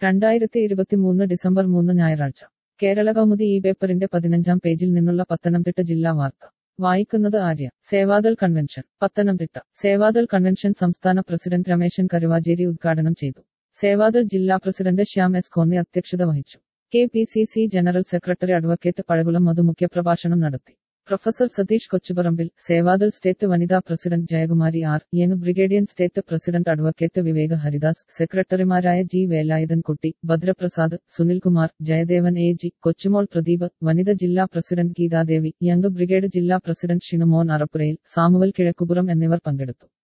രണ്ടായിരത്തി ഇരുപത്തിമൂന്ന് ഡിസംബർ മൂന്ന് ഞായറാഴ്ച കേരള കൗമുദി ഈ പേപ്പറിന്റെ പതിനഞ്ചാം പേജിൽ നിന്നുള്ള പത്തനംതിട്ട ജില്ലാ വാർത്ത വായിക്കുന്നത് ആര്യ സേവാദൾ കൺവെൻഷൻ പത്തനംതിട്ട സേവാദൾ കൺവെൻഷൻ സംസ്ഥാന പ്രസിഡന്റ് രമേശൻ കരുവാചേരി ഉദ്ഘാടനം ചെയ്തു സേവാദൾ ജില്ലാ പ്രസിഡന്റ് ശ്യാം എസ് കോന്നി അധ്യക്ഷത വഹിച്ചു K P C C general secretary advocate Pazhakulam Madhu മുഖ്യപ്രഭാഷണം നടത്തി പ്രൊഫസർ സതീഷ് കൊച്ചുപറമ്പിൽ സേവാദൾ സ്റ്റേറ്റ് വനിതാ president Jayakumari R young brigadier state president advocate Vivek Haridas സെക്രട്ടറിമാരായ G Velayudhankutty Bhadraprasad Sunilkumar Jayadevan A G Kochumol Pradeep വനിത ജില്ലാ പ്രസിഡന്റ് ഗീതാദേവി യങ് ബ്രിഗേഡ് ജില്ലാ പ്രസിഡന്റ് ഷിനുമോൻ അറപ്പുരയിൽ സാമുവൽ കിഴക്കുപുറം എന്നിവർ പങ്കെടുത്തു